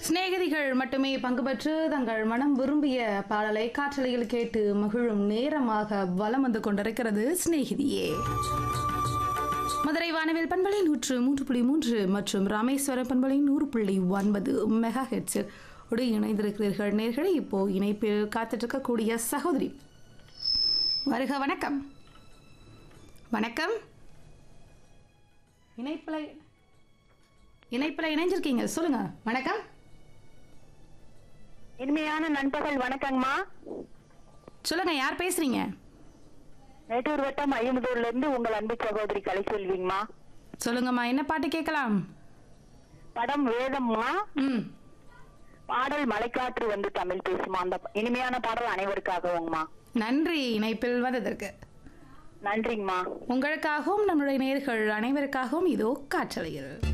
சிநேகிதிகள் மட்டுமே பங்கு பெற்று தங்கள் மனம் விரும்பிய பாடலை காற்றலையில் கேட்டு மகிழும் நேரமாக வலம் வந்து கொண்டிருக்கிறது சிநேகிதியே மதுரை வானவில் பண்பலை நூற்று மூன்று புள்ளி மூன்று மற்றும் ராமேஸ்வரம் பண்பலை நூறு புள்ளி ஒன்பது மெகா ஹெட்ஸ் உடைய இணைந்திருக்கிறீர்கள் நேர்களை இப்போ இணைப்பில் காத்துட்டு இருக்கக்கூடிய சகோதரி வருக வணக்கம் வணக்கம் இணைப்பில் இணைப்பில் இணைஞ்சிருக்கீங்க சொல்லுங்க வணக்கம் இனிமையான நண்பகல் வணக்கங்கம்மா சொல்லுங்க யார் பேசுறீங்க மேட்டூர் வட்டம் ஐயமுதூர்ல இருந்து உங்கள் அன்பு சகோதரி கலைசெல்விங்கம்மா சொல்லுங்கம்மா என்ன பாட்டு கேட்கலாம் படம் வேதம்மா ம் பாடல் மலைக்காற்று வந்து தமிழ் பேசுமா அந்த இனிமையான பாடல் அனைவருக்காகவுங்கம்மா நன்றி இணைப்பில் வந்ததற்கு நன்றிங்கம்மா உங்களுக்காகவும் நம்முடைய நேர்கள் அனைவருக்காகவும் இதோ காற்றலையில்